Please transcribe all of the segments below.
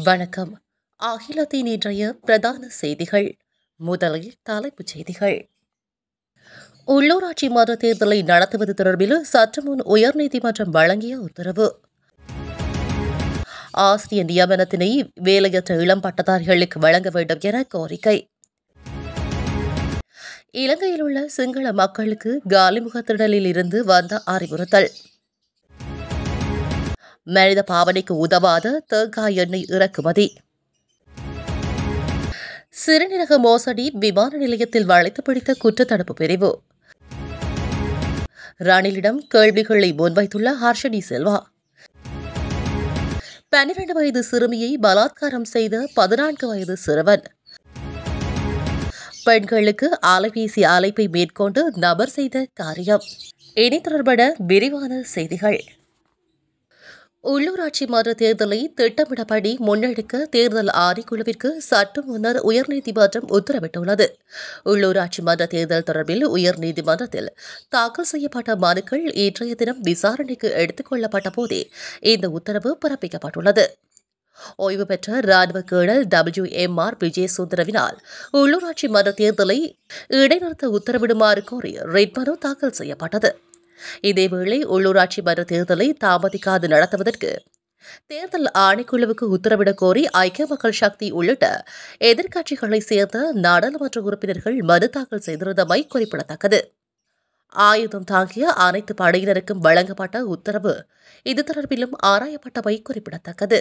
வணக்கம் அகிலத்தின் இன்றைய பிரதான செய்திகள் முதலில் தலைப்புச் செய்திகள் உள்ளூராட்சி மன்ற தேர்தலை நடத்துவது தொடர்பில் சற்று முன் உயர்நீதிமன்றம் வழங்கிய உத்தரவு ஆசிரியர் நியமனத்தினை வேலையற்ற இளம் பட்டதாரிகளுக்கு வழங்க வேண்டும் என கோரிக்கை இலங்கையில் உள்ள சிங்கள மக்களுக்கு காலிமுகத்திடலில் இருந்து வந்த அறிவுறுத்தல் மனித பாவனைக்கு உதவாத தேங்காய் எண்ணெய் இறக்குமதி சிறுநீரக மோசடி விமான நிலையத்தில் வளைத்து பிடித்த குற்றத்தடுப்பு பிரிவு ரணிலிடம் கேள்விகளை முன்வைத்துள்ள ஹர்ஷடி செல்வா பன்னிரண்டு வயது சிறுமியை பலாத்காரம் செய்த பதினான்கு வயது சிறுவன் பெண்களுக்கு அலைபேசி அழைப்பை மேற்கொண்டு நபர் செய்த காரியம் இனி தொடர்பான விரிவான செய்திகள் உள்ளூராட்சி மன்ற தேர்தலை திட்டமிடப்படி முன்னெடுக்க தேர்தல் ஆணைக்குழுவிற்கு சற்று முன்னர் உயர்நீதிமன்றம் உத்தரவிட்டுள்ளது உள்ளூராட்சி மன்ற தேர்தல் தொடர்பில் உயர்நீதிமன்றத்தில் தாக்கல் செய்யப்பட்ட மனுக்கள் இன்றைய தினம் விசாரணைக்கு எடுத்துக் கொள்ளப்பட்ட போதே இந்த உத்தரவு பிறப்பிக்கப்பட்டுள்ளது ஓய்வு பெற்ற ராணுவ கேடல் டபிள்யூ எம் ஆர் விஜய் சுந்தரவினால் உள்ளூராட்சி மன்ற தேர்தலை இடைநிறுத்த உத்தரவிடுமாறு கோரி ரெட் மனு தாக்கல் செய்யப்பட்டது இதேவேளை உள்ளூராட்சி மன்ற தேர்தலை தாமதிக்காது நடத்துவதற்கு தேர்தல் ஆணைக்குழுவுக்கு உத்தரவிடக் கோரி ஐக்கிய மக்கள் சக்தி உள்ளிட்ட எதிர்க்கட்சிகளை சேர்ந்த நாடாளுமன்ற உறுப்பினர்கள் மனு தாக்கல் செய்திருந்தமை குறிப்பிடத்தக்கது ஆயுதம் தாங்கிய அனைத்து படையினருக்கும் வழங்கப்பட்ட உத்தரவு இது தொடர்பிலும் ஆராயப்பட்டமை குறிப்பிடத்தக்கது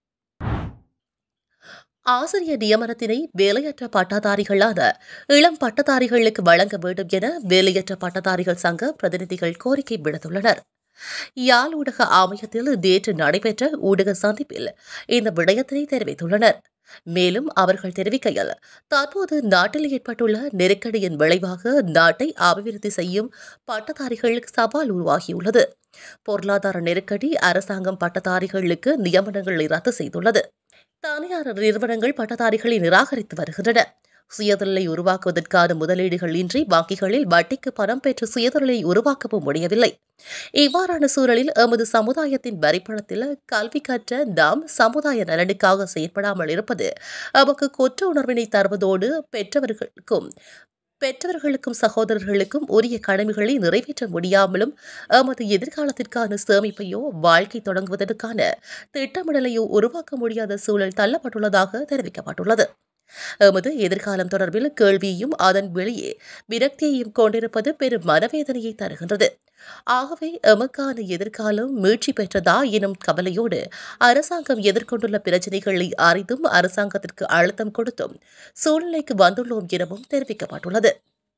ஆசிரியர் நியமனத்தினை வேலையற்ற பட்டதாரிகளான இளம் பட்டதாரிகளுக்கு வழங்க வேண்டும் என வேலையற்ற பட்டதாரிகள் சங்க பிரதிநிதிகள் கோரிக்கை விடுத்துள்ளனர் யாழ் ஊடக ஆணையத்தில் நேற்று நடைபெற்ற ஊடக சந்திப்பில் இந்த விடயத்தினை தெரிவித்துள்ளனர் மேலும் அவர்கள் தெரிவிக்கையில் தற்போது நாட்டில் ஏற்பட்டுள்ள நெருக்கடியின் விளைவாக நாட்டை அபிவிருத்தி செய்யும் பட்டதாரிகளுக்கு சவால் உருவாகியுள்ளது பொருளாதார நெருக்கடி அரசாங்கம் பட்டதாரிகளுக்கு நியமனங்களை ரத்து செய்துள்ளது தனியார் நிறுவனங்கள் பட்டதாரிகளை நிராகரித்து வருகின்றன சுயதொழிலை உருவாக்குவதற்கான முதலீடுகள் இன்றி வங்கிகளில் வட்டிக்கு பணம் பெற்று சுயதொழிலை உருவாக்கவும் முடியவில்லை இவ்வாறான சூழலில் எமது சமுதாயத்தின் வரிப்பணத்தில் கல்வி கற்ற நாம் சமுதாய நலனுக்காக செயற்படாமல் இருப்பது நமக்கு குற்ற உணர்வினை தருவதோடு பெற்றவர்களுக்கும் பெற்றவர்களுக்கும் சகோதரர்களுக்கும் உரிய கடமைகளை நிறைவேற்ற முடியாமலும் எமது எதிர்காலத்திற்கான சேமிப்பையோ வாழ்க்கை தொடங்குவதற்கான திட்டமிடலையோ உருவாக்க முடியாத சூழல் தள்ளப்பட்டுள்ளதாக தெரிவிக்கப்பட்டுள்ளது எமது எதிர்காலம் தொடர்பில் கேள்வியையும் அதன் வெளியே விரக்தியையும் கொண்டிருப்பது பெரும் மனவேதனையை தருகின்றது ஆகவே எமக்கான எதிர்காலம் மீட்சி பெற்றதா எனும் கவலையோடு அரசாங்கம் எதிர்கொண்டுள்ள பிரச்சினைகளை அறிந்தும் அரசாங்கத்திற்கு அழுத்தம் கொடுத்தும் சூழ்நிலைக்கு வந்துள்ளோம் எனவும் தெரிவிக்கப்பட்டுள்ளது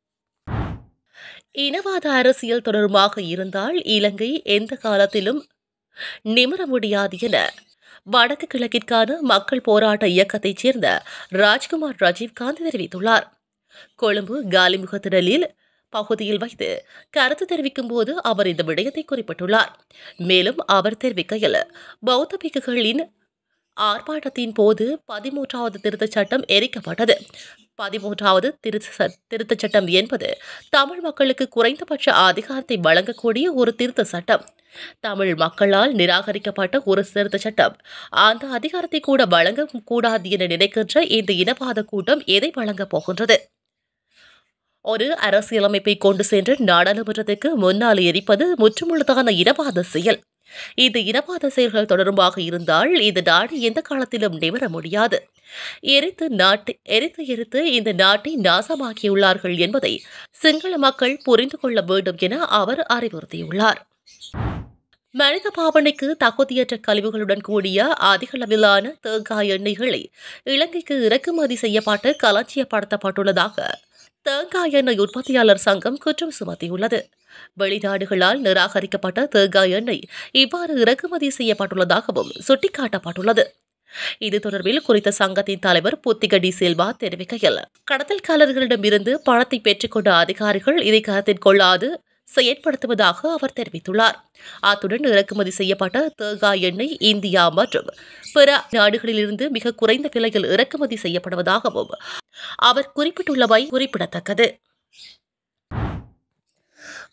இனவாத அரசியல் தொடர்பாக இருந்தால் இலங்கை எந்த காலத்திலும் நிமிர முடியாது என வடக்கு கிழக்கிற்கான மக்கள் போராட்ட இயக்கத்தைச் சேர்ந்த ராஜ்குமார் ராஜீவ்காந்த் தெரிவித்துள்ளார் கொழும்பு காலிமுகத்திடலில் பகுதியில் வைத்து கருத்து தெரிவிக்கும் போது அவர் இந்த விடயத்தை குறிப்பிட்டுள்ளார் மேலும் அவர் தெரிவிக்கையில் பௌத்த பிக்குகளின் ஆர்ப்பாட்டத்தின் போது பதிமூன்றாவது திருத்தச் சட்டம் எரிக்கப்பட்டது பதிமூன்றாவது திருத்த திருத்தச் சட்டம் என்பது தமிழ் மக்களுக்கு குறைந்தபட்ச அதிகாரத்தை வழங்கக்கூடிய ஒரு திருத்த சட்டம் தமிழ் மக்களால் நிராகரிக்கப்பட்ட ஒரு திருத்த சட்டம் அந்த அதிகாரத்தை கூட வழங்க கூடாது என நினைக்கின்ற இந்த இனவாத கூட்டம் எதை வழங்கப் போகின்றது ஒரு அரசியலமைப்பை கொண்டு சென்று நாடாளுமன்றத்துக்கு முன்னால் எரிப்பது முற்றுமுழுதான இனவாத செயல் இந்த இனவாத செயல்கள் தொடர்பாக இருந்தால் இந்த நாடு எந்த காலத்திலும் நிமிர முடியாது எரித்து நாட்டு எரித்து எரித்து இந்த நாட்டை நாசமாக்கியுள்ளார்கள் என்பதை சிங்கள மக்கள் புரிந்து கொள்ள வேண்டும் என அவர் அறிவுறுத்தியுள்ளார் மனித பாவனைக்கு தகுதியற்ற கழிவுகளுடன் கூடிய அதிகளவிலான தேங்காய் எண்ணெய்களை இலங்கைக்கு இறக்குமதி செய்யப்பட்டு களஞ்சியப்படுத்தப்பட்டுள்ளதாக தேங்காய் எண்ணெய் உற்பத்தியாளர் சங்கம் குற்றம் சுமத்தியுள்ளது வெளிநாடுகளால் நிராகரிக்கப்பட்ட தேங்காய் எண்ணெய் இவ்வாறு இறக்குமதி செய்யப்பட்டுள்ளதாகவும் சுட்டிக்காட்டப்பட்டுள்ளது இது தொடர்பில் குறித்த சங்கத்தின் தலைவர் புத்திகடி செல்வா தெரிவிக்கையில் கடத்தல்காரர்களிடமிருந்து பணத்தை பெற்றுக்கொண்ட அதிகாரிகள் இதை கருத்தில் கொள்ளாது செயற்படுத்துவதாக அவர் தெரிவித்துள்ளார் அத்துடன் இறக்குமதி செய்யப்பட்ட தேங்காய் எண்ணெய் இந்தியா மற்றும் பிற நாடுகளிலிருந்து மிக குறைந்த விலையில் இறக்குமதி செய்யப்படுவதாகவும் அவர் குறிப்பிட்டுள்ளவை குறிப்பிடத்தக்கது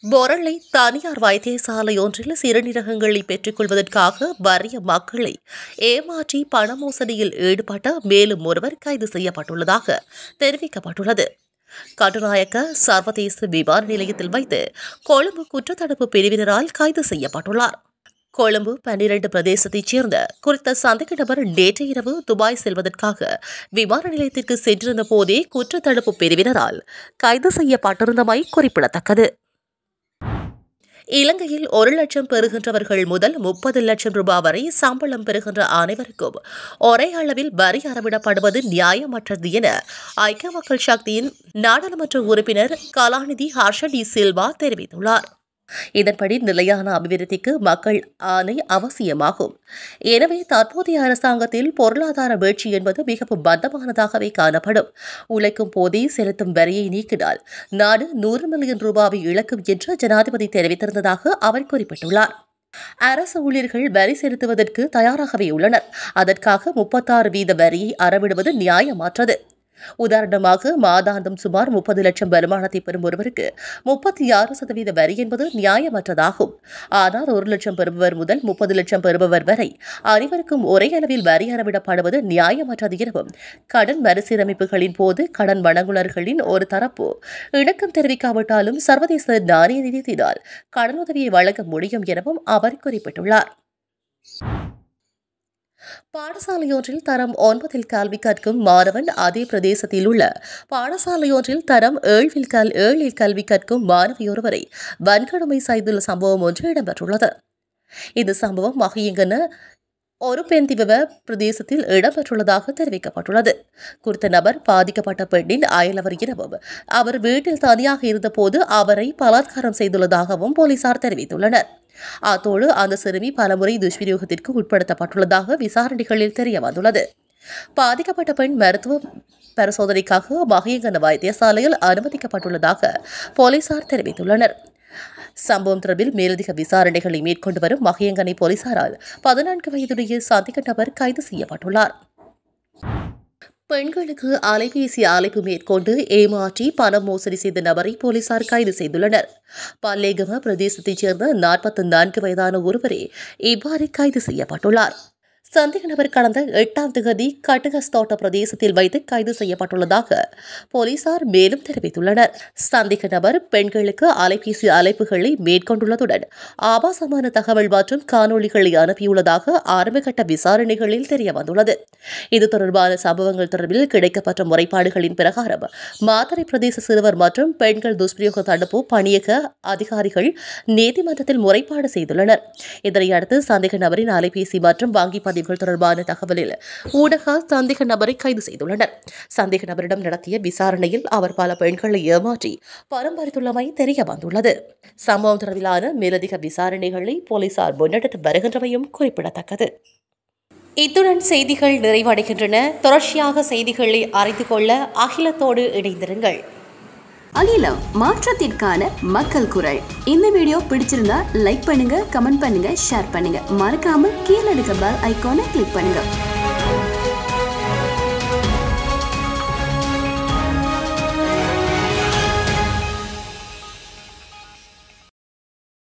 பொருளை தனியார் வைத்தியசாலை ஒன்றில் சிறுநீரகங்களை பெற்றுக்கொள்வதற்காக வறிய மக்களை ஏமாற்றி பண மோசடியில் ஈடுபட்ட மேலும் ஒருவர் கைது செய்யப்பட்டுள்ளதாக தெரிவிக்கப்பட்டுள்ளது கட்டுநாயக்க சர்வதேச விமான நிலையத்தில் வைத்து கொழும்பு குற்றத்தடுப்பு பிரிவினரால் கைது செய்யப்பட்டுள்ளார் கொழும்பு பன்னிரண்டு பிரதேசத்தைச் சேர்ந்த குறித்த சந்தேக நபர் நேற்று இரவு துபாய் செல்வதற்காக விமான நிலையத்திற்கு சென்றிருந்த போதே குற்றத்தடுப்பு பிரிவினரால் கைது செய்யப்பட்டிருந்தமை குறிப்பிடத்தக்கது இலங்கையில் ஒரு லட்சம் பெறுகின்றவர்கள் முதல் முப்பது லட்சம் ரூபாய் வரை சம்பளம் பெறுகின்ற அனைவருக்கும் ஒரே அளவில் வரி அறவிடப்படுவது நியாயமற்றது என ஐக்கிய மக்கள் சக்தியின் நாடாளுமன்ற உறுப்பினர் கலாநிதி ஹர்ஷ டி சில்வா தெரிவித்துள்ளார் இதன்படி நிலையான அபிவிருத்திக்கு மக்கள் ஆணை அவசியமாகும் எனவே தற்போதைய அரசாங்கத்தில் பொருளாதார வீழ்ச்சி என்பது மிகவும் பந்தமானதாகவே காணப்படும் உழைக்கும் போதே செலுத்தும் வரியை நீக்கினால் நாடு நூறு மில்லியன் ரூபாவை இழக்கும் என்று ஜனாதிபதி தெரிவித்திருந்ததாக அவர் குறிப்பிட்டுள்ளார் அரசு ஊழியர்கள் வரி செலுத்துவதற்கு தயாராகவே உள்ளனர் அதற்காக முப்பத்தாறு வீத வரியை அறவிடுவது நியாயமற்றது உதாரணமாக மாதாந்தம் சுமார் முப்பது லட்சம் வருமானத்தை பெறும் ஒருவருக்கு முப்பத்தி ஆறு சதவீத வரி என்பது நியாயமற்றதாகும் ஆனால் ஒரு லட்சம் பெறுபவர் முதல் முப்பது லட்சம் பெறுபவர் வரை அனைவருக்கும் ஒரே அளவில் வரி அறவிடப்படுவது நியாயமற்றது எனவும் கடன் மறுசீரமைப்புகளின் போது கடன் வழங்குநர்களின் ஒரு தரப்பு இணக்கம் தெரிவிக்காவிட்டாலும் சர்வதேச நாணய நிதியத்தினால் கடனுதவியை வழங்க முடியும் எனவும் அவர் குறிப்பிட்டுள்ளார் பாடசாலையொன்றில் தரம் ஒன்பதில் கல்வி கற்கும் மாணவன் அதே பிரதேசத்தில் உள்ள பாடசாலையொன்றில் தரம் ஏழில் கல் ஏழில் கல்வி கற்கும் மாணவியொருவரை வன்கொடுமை செய்துள்ள சம்பவம் ஒன்று இடம்பெற்றுள்ளது இந்த சம்பவம் மகியங்கன ஒரு பெண்திவ பிரதேசத்தில் இடம்பெற்றுள்ளதாக தெரிவிக்கப்பட்டுள்ளது குறித்த நபர் பாதிக்கப்பட்ட பெண்ணின் அயலவர் எனவும் அவர் வீட்டில் தனியாக இருந்தபோது அவரை பலாத்காரம் செய்துள்ளதாகவும் போலீசார் தெரிவித்துள்ளனர் அத்தோடு அந்த சிறுமி பலமுறை துஷ்பிரயோகத்திற்கு உட்படுத்தப்பட்டுள்ளதாக விசாரணைகளில் தெரிய வந்துள்ளது பாதிக்கப்பட்ட பெண் மருத்துவ பரிசோதனைக்காக மகியங்கன வைத்தியசாலையில் அனுமதிக்கப்பட்டுள்ளதாக போலீசார் தெரிவித்துள்ளனர் சம்பவம் தொடர்பில் மேலதிக விசாரணைகளை மேற்கொண்டு வரும் மகியங்கனை போலீசாரால் பதினான்கு வயதுடைய சந்தேக நபர் கைது செய்யப்பட்டுள்ளார் பெண்களுக்கு அலைபேசி அழைப்பு மேற்கொண்டு ஏமாற்றி பணம் மோசடி செய்த நபரை போலீசார் கைது செய்துள்ளனர் பல்லேகம பிரதேசத்தைச் சேர்ந்த நாற்பத்தி நான்கு வயதான ஒருவரே இவ்வாறு கைது செய்யப்பட்டுள்ளார் சந்தேக நபர் கடந்த எட்டாம் திகதி கட்டுகஸ்தோட்ட பிரதேசத்தில் வைத்து கைது செய்யப்பட்டுள்ளதாக போலீசார் மேலும் தெரிவித்துள்ளனர் சந்தேக நபர் பெண்களுக்கு அலைபேசி அழைப்புகளை மேற்கொண்டுள்ளதுடன் ஆபாசமான தகவல் மற்றும் காணொளிகளை அனுப்பியுள்ளதாக ஆரம்பகட்ட விசாரணைகளில் தெரிய வந்துள்ளது இது தொடர்பான சம்பவங்கள் தொடர்பில் கிடைக்கப்பட்ட முறைப்பாடுகளின் பிரகாரம் மாத்தறை பிரதேச சிறுவர் மற்றும் பெண்கள் துஷ்பிரயோக தடுப்பு பணியக அதிகாரிகள் நீதிமன்றத்தில் முறைப்பாடு செய்துள்ளனர் இதனையடுத்து சந்தேக நபரின் அலைபேசி மற்றும் வங்கி பதிவுகள் தொடர்பான தகவலில் ஊடக சந்தேக நபரை கைது செய்துள்ளனர் சந்தேக நபரிடம் நடத்திய விசாரணையில் அவர் பல பெண்களை ஏமாற்றி பணம் பறித்துள்ளமை தெரிய வந்துள்ளது சம்பவம் தொடர்பிலான மேலதிக விசாரணைகளை போலீசார் முன்னெடுத்து வருகின்றமையும் குறிப்பிடத்தக்கது இத்துடன் செய்திகள் நிறைவடைகின்றன தொடர்ச்சியாக செய்திகளை அறிந்து கொள்ள அகிலத்தோடு இணைந்திருங்கள் அகிலம் மாற்றத்திற்கான மக்கள் குரல் இந்த வீடியோ பிடிச்சிருந்தா லைக் பண்ணுங்க கமெண்ட் பண்ணுங்க ஷேர் பண்ணுங்க மறக்காம கீழே இருக்க பெல் ஐகானை கிளிக் பண்ணுங்க